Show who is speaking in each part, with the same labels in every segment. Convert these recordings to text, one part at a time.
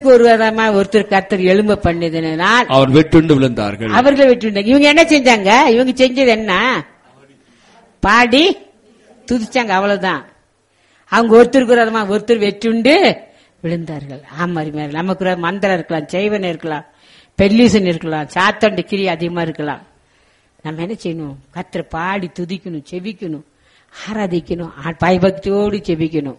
Speaker 1: ஒரு விதமா ஒருத்தர் கர்த்தர் எழும்ப பண்ணியதுனால்
Speaker 2: அவர் வெட்டுண்டு விழுந்தார்கள்
Speaker 1: அவர்களை விட்டுட்டாங்க இவங்க என்ன செஞ்சாங்க இவங்க செஞ்சது என்ன பாடி துதிச்சாங்க அவ்வளவுதான் அவங்க ஒருத்தருக்கு விரோதமா ஒருத்தர் வெட்டுண்டு விழுந்தார்கள் ஆமாரி மாதிரி நமக்கு ஒரு மந்திரம் இருக்கலாம் செய்வன் இருக்கலாம் பெல்லீசன் இருக்கலாம் சாத்தண்டு கிரி அதிகமா இருக்கலாம் நம்ம என்ன செய்யணும் கர்த்தரை பாடி துதிக்கணும் செபிக்கணும் ஆராதிக்கணும் ஆ- பயபக்தியோடு செபிக்கணும்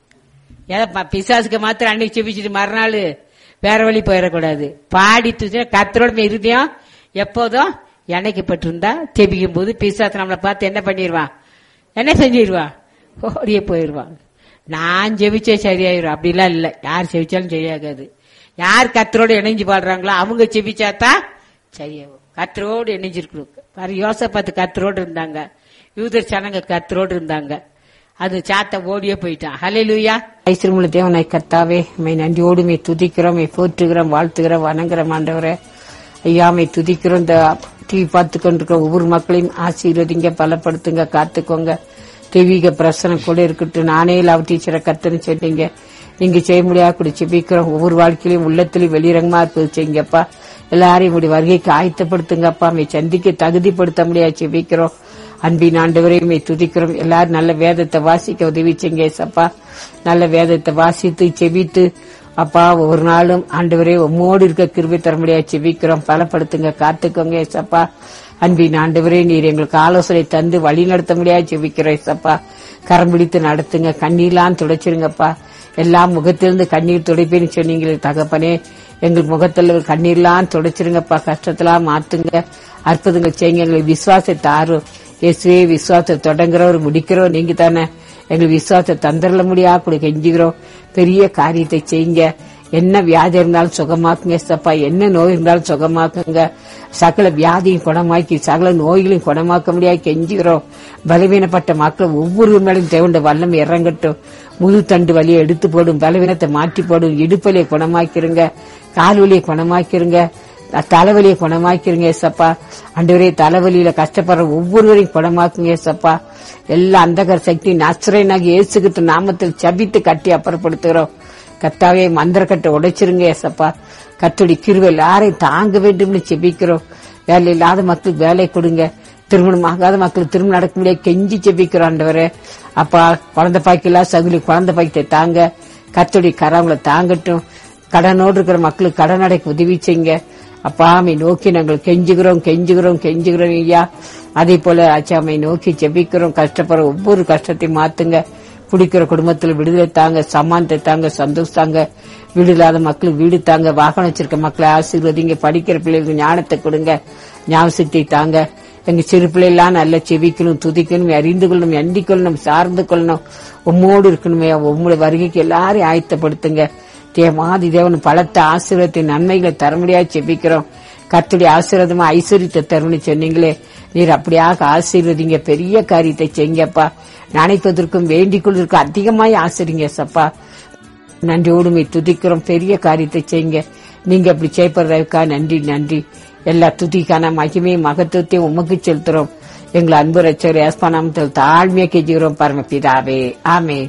Speaker 1: ஏதோ ப- பிசாசுக்கு மாத்திரம் அன்னைக்கு செபிச்சுட்டு மறுநாள் வேற வழி போயிடக்கூடாது பாடி துதி கத்தரோட இருதயம் எப்போதும் இணைக்கப்பட்டிருந்தா செபிக்கும் போது பிசாசு நம்மளை பார்த்து என்ன பண்ணிடுவான் என்ன செஞ்சிருவான் ஓடியே போயிடுவான் நான் ஜெபிச்சே சரியாயிரும் அப்படிலாம் இல்லை யார் செபிச்சாலும் சரியாகாது யார் கத்தரோடு இணைஞ்சு பாடுறாங்களோ அவங்க செபிச்சாதான் சரியாகும் கத்தரோடு இணைஞ்சிருக்கணும் பாரு யோசப்பாத்து கத்தரோடு இருந்தாங்க யூதர் சனங்க கத்தரோடு இருந்தாங்க அது சாத்த ஓடியே போயிட்டான் ஹலே லூயா ஐஸ்வரமுள்ள தேவனாய் கத்தாவே மை நன்றியோடு மை துதிக்கிறோம் மை போற்றுகிறோம் வாழ்த்துகிறோம் வணங்குறோம் ஆண்டவரே ஐயா மை துதிக்கிறோம் இந்த டிவி பார்த்து கொண்டிருக்கிற ஒவ்வொரு மக்களையும் ஆசீர்வதிங்க பலப்படுத்துங்க காத்துக்கோங்க தெய்வீக பிரசனம் கூட இருக்கட்டும் நானே லவ் டீச்சரை கத்துன்னு சொன்னீங்க நீங்க செய்ய முடியாது கூட செபிக்கிறோம் ஒவ்வொரு வாழ்க்கையிலும் உள்ளத்திலையும் வெளிரங்கமா இருப்பது செய்யுங்கப்பா எல்லாரையும் உடைய வருகைக்கு ஆயத்தப்படுத்துங்கப்பா மை சந்திக்க தகுதிப்படுத்த முடியாது செபிக்கிறோம் அன்பின் ஆண்டவரையுமே துதிக்கிறோம் எல்லாரும் நல்ல வேதத்தை வாசிக்க உதவி செய்யுங்க ஏசப்பா நல்ல வேதத்தை வாசித்து செபித்து அப்பா ஒரு நாளும் ஆண்டவரே உம்மோடு இருக்க கிருபை தர முடியாது செபிக்கிறோம் பலப்படுத்துங்க காத்துக்கோங்க ஏசப்பா அன்பின் ஆண்டவரே நீர் எங்களுக்கு ஆலோசனை தந்து வழி நடத்த முடியாது செபிக்கிறோம் ஏசப்பா கரம் பிடித்து நடத்துங்க கண்ணீர்லாம் துடைச்சிருங்கப்பா எல்லா முகத்திலிருந்து கண்ணீர் துடைப்பேன்னு சொன்னீங்களே தகப்பனே எங்கள் முகத்தில் கண்ணீர்லாம் துடைச்சிருங்கப்பா கஷ்டத்தெல்லாம் மாத்துங்க அற்புதங்கள் செய்யுங்க எங்களுக்கு விசுவாசத்தை ஆறும் இயேசுவே விசுவாசத்தை தொடங்குறவர் முடிக்கிறோம் நீங்க தானே எங்களுக்கு விசுவாசத்தை தந்துடல முடியா கூட கெஞ்சுகிறோம் பெரிய காரியத்தை செய்யுங்க என்ன வியாதி இருந்தாலும் சுகமாக்குங்க சப்பா என்ன நோய் இருந்தாலும் சுகமாக்குங்க சகல வியாதியும் குணமாக்கி சகல நோய்களையும் குணமாக்க முடியாது கெஞ்சுகிறோம் பலவீனப்பட்ட மக்கள் ஒவ்வொரு மேலும் தேவண்ட வல்லம் இறங்கட்டும் முழு தண்டு வலியை எடுத்து போடும் பலவீனத்தை மாற்றி போடும் இடுப்பலியை குணமாக்கிருங்க கால் வலியை குணமாக்கிருங்க தலைவலியை குணமாக்கிருங்க ஏசப்பா அண்டவரே தலைவலியில கஷ்டப்படுற ஒவ்வொருவரையும் குணமாக்குங்க ஏசப்பா எல்லா அந்தகர சக்தி நசுரனாகி இயேசுகிட்டு நாமத்தில் சபித்து கட்டி அப்புறப்படுத்துகிறோம் கத்தாவே மந்திரக்கட்டை உடைச்சிருங்க ஏசப்பா கத்தோடி கிருவை எல்லாரையும் தாங்க வேண்டும்னு செபிக்கிறோம் வேலை இல்லாத மக்களுக்கு வேலை கொடுங்க திருமணம் ஆகாத மக்களுக்கு திருமணம் நடக்க முடியாது கெஞ்சி செபிக்கிறோம் ஆண்டவரே அப்பா குழந்தை பாய்க்கெல்லாம் சகுலி குழந்தை பாய்க்கத்தை தாங்க கத்தோடி கரவங்களை தாங்கட்டும் கடனோடு இருக்கிற மக்களுக்கு கடன் அடைக்க உதவி செய்யுங்க அப்பாமை நோக்கி நாங்கள் கெஞ்சுகிறோம் கெஞ்சுகிறோம் கெஞ்சுகிறோம் ஐயா அதே போல அச்சாமை நோக்கி ஜெபிக்கிறோம் கஷ்டப்படுற ஒவ்வொரு கஷ்டத்தையும் மாத்துங்க குடிக்கிற குடும்பத்தில் விடுதலை தாங்க சமானத்தை தாங்க சந்தோஷம் தாங்க வீடு இல்லாத மக்களுக்கு வீடு தாங்க வாகனம் வச்சிருக்க மக்களை ஆசீர்வதிங்க படிக்கிற பிள்ளைகளுக்கு ஞானத்தை கொடுங்க ஞாபகத்தை தாங்க எங்க சிறு பிள்ளைலாம் நல்லா செவிக்கணும் துதிக்கணும் அறிந்து கொள்ளணும் எண்டி கொள்ளணும் சார்ந்து கொள்ளணும் உம்மோடு இருக்கணுமே உம்முடைய வருகைக்கு எல்லாரையும் ஆயத்தப்படுத்துங்க தேவாதி தேவன் பலத்த ஆசீர்வத்தை நன்மைகளை தர முடியாது செபிக்கிறோம் கத்துடைய ஆசீர்வாதமா ஐஸ்வர்யத்தை தரும்னு சொன்னீங்களே நீர் அப்படியாக ஆசீர்வதிங்க பெரிய காரியத்தை செய்யுங்கப்பா நினைப்பதற்கும் வேண்டிக் கொள்வதற்கும் அதிகமாய் ஆசிரிங்க சப்பா நன்றியோடுமை துதிக்கிறோம் பெரிய காரியத்தை செய்யுங்க நீங்க அப்படி செய்யப்படுறதுக்கா நன்றி நன்றி எல்லா துதிக்கான மகிமை மகத்துவத்தையும் உமக்கு செலுத்துறோம் எங்களை அன்பு ரச்சர் ஏஸ்பானாமத்தில் தாழ்மையா கெஞ்சுகிறோம் பரமபிதாவே ஆமே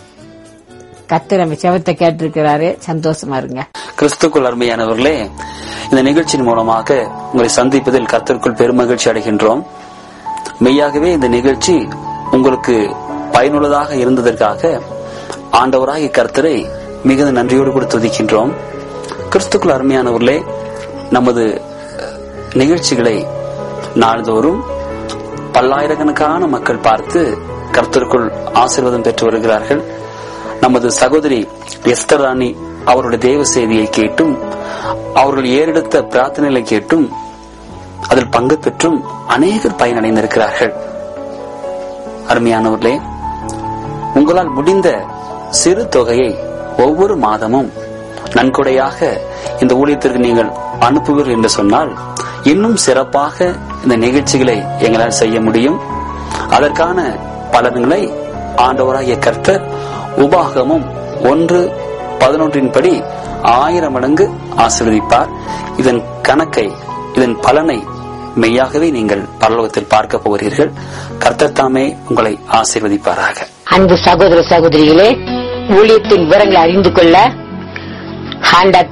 Speaker 1: கத்து நம்ம செவத்தை கேட்டிருக்கிறாரு சந்தோஷமா இருங்க
Speaker 3: கிறிஸ்துக்குள் அருமையானவர்களே இந்த நிகழ்ச்சியின் மூலமாக உங்களை சந்திப்பதில் கர்த்தருக்குள் பெருமகிழ்ச்சி அடைகின்றோம் மெய்யாகவே இந்த நிகழ்ச்சி உங்களுக்கு பயனுள்ளதாக இருந்ததற்காக ஆண்டவராகிய கர்த்தரை மிகுந்த நன்றியோடு கூட துதிக்கின்றோம் கிறிஸ்துக்குள் அருமையானவர்களே நமது நிகழ்ச்சிகளை நாள்தோறும் பல்லாயிரக்கணக்கான மக்கள் பார்த்து கர்த்தருக்குள் ஆசீர்வாதம் பெற்று வருகிறார்கள் நமது சகோதரி எஸ்தர் ராணி அவருடைய தேவ செய்தியை கேட்டும் அவர்கள் ஏறெடுத்த பிரார்த்தனைகளை கேட்டும் அதில் பங்கு பெற்றும் அநேகர் பயனடைந்திருக்கிறார்கள் அருமையானவர்களே உங்களால் முடிந்த சிறு தொகையை ஒவ்வொரு மாதமும் நன்கொடையாக இந்த ஊழியத்திற்கு நீங்கள் அனுப்புவீர்கள் என்று சொன்னால் இன்னும் சிறப்பாக இந்த நிகழ்ச்சிகளை எங்களால் செய்ய முடியும் அதற்கான பலன்களை ஆண்டவராகிய கர்த்தர் உபாகமும் ஒன்று பதினொன்றின் படி ஆயிரம் மடங்கு ஆசீர்வதிப்பார் இதன் கணக்கை இதன் பலனை மெய்யாகவே நீங்கள் பரலோகத்தில் பார்க்க போகிறீர்கள் கர்த்தர் தாமே உங்களை ஆசீர்வதிப்பாராக
Speaker 1: அன்பு சகோதர சகோதரிகளே ஊழியத்தின் விவரங்களை அறிந்து கொள்ள அந்த